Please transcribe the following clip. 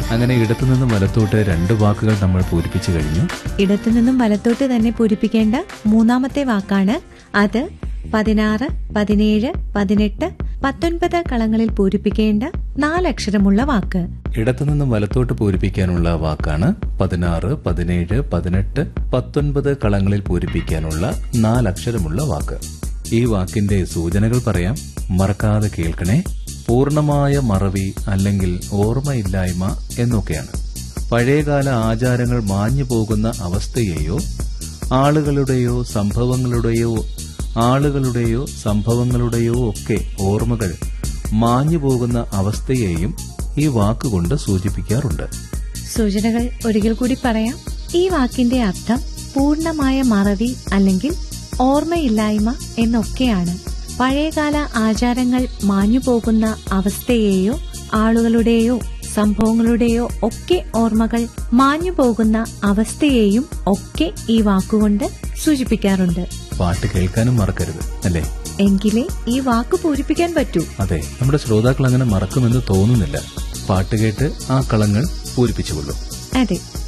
അങ്ങനെ ഇടത്തുനിന്ന് വലത്തോട്ട് രണ്ട് വാക്കുകൾ നമ്മൾ പൂരിപ്പിച്ചു കഴിഞ്ഞു ഇടത്തുനിന്നും വലത്തോട്ട് തന്നെ പൂരിപ്പിക്കേണ്ട മൂന്നാമത്തെ വാക്കാണ് അത് പതിനാറ് പതിനേഴ് പതിനെട്ട് പത്തൊൻപത് കളങ്ങളിൽ പൂരിപ്പിക്കേണ്ട നാലക്ഷരമുള്ള വാക്ക് ഇടത്തുനിന്ന് വലത്തോട്ട് പൂരിപ്പിക്കാനുള്ള വാക്കാണ് പതിനാറ് പതിനേഴ് പതിനെട്ട് പത്തൊൻപത് കളങ്ങളിൽ പൂരിപ്പിക്കാനുള്ള നാലക്ഷരമുള്ള വാക്ക് ഈ വാക്കിന്റെ സൂചനകൾ പറയാം മറക്കാതെ കേൾക്കണേ പൂർണ്ണമായ മറവി അല്ലെങ്കിൽ ഓർമ്മയില്ലായ്മ എന്നൊക്കെയാണ് പഴയകാല ആചാരങ്ങൾ മാഞ്ഞു പോകുന്ന അവസ്ഥയെയോ ആളുകളുടെയോ സംഭവങ്ങളുടെയോ ആളുകളുടെയോ സംഭവങ്ങളുടെയോ ഒക്കെ ഓർമ്മകൾ മാഞ്ഞു പോകുന്ന അവസ്ഥയെയും ഈ വാക്കുകൊണ്ട് സൂചിപ്പിക്കാറുണ്ട് സൂചനകൾ ഒരിക്കൽ കൂടി പറയാം ഈ വാക്കിന്റെ അർത്ഥം പൂർണ്ണമായ മറവി അല്ലെങ്കിൽ ഓർമ്മയില്ലായ്മ എന്നൊക്കെയാണ് പഴയകാല ആചാരങ്ങൾ മാഞ്ഞു പോകുന്ന അവസ്ഥയെയോ ആളുകളുടെയോ സംഭവങ്ങളുടെയോ ഒക്കെ ഓർമ്മകൾ മാഞ്ഞു പോകുന്ന അവസ്ഥയെയും ഒക്കെ ഈ വാക്കുകൊണ്ട് സൂചിപ്പിക്കാറുണ്ട് പാട്ട് കേൾക്കാനും മറക്കരുത് അല്ലേ എങ്കിലേ ഈ വാക്ക് പൂരിപ്പിക്കാൻ പറ്റൂ അതെ നമ്മുടെ ശ്രോതാക്കൾ അങ്ങനെ മറക്കുമെന്ന് തോന്നുന്നില്ല പാട്ട് കേട്ട് ആ കളങ്ങൾ പൂരിപ്പിച്ചുകൊള്ളൂ അതെ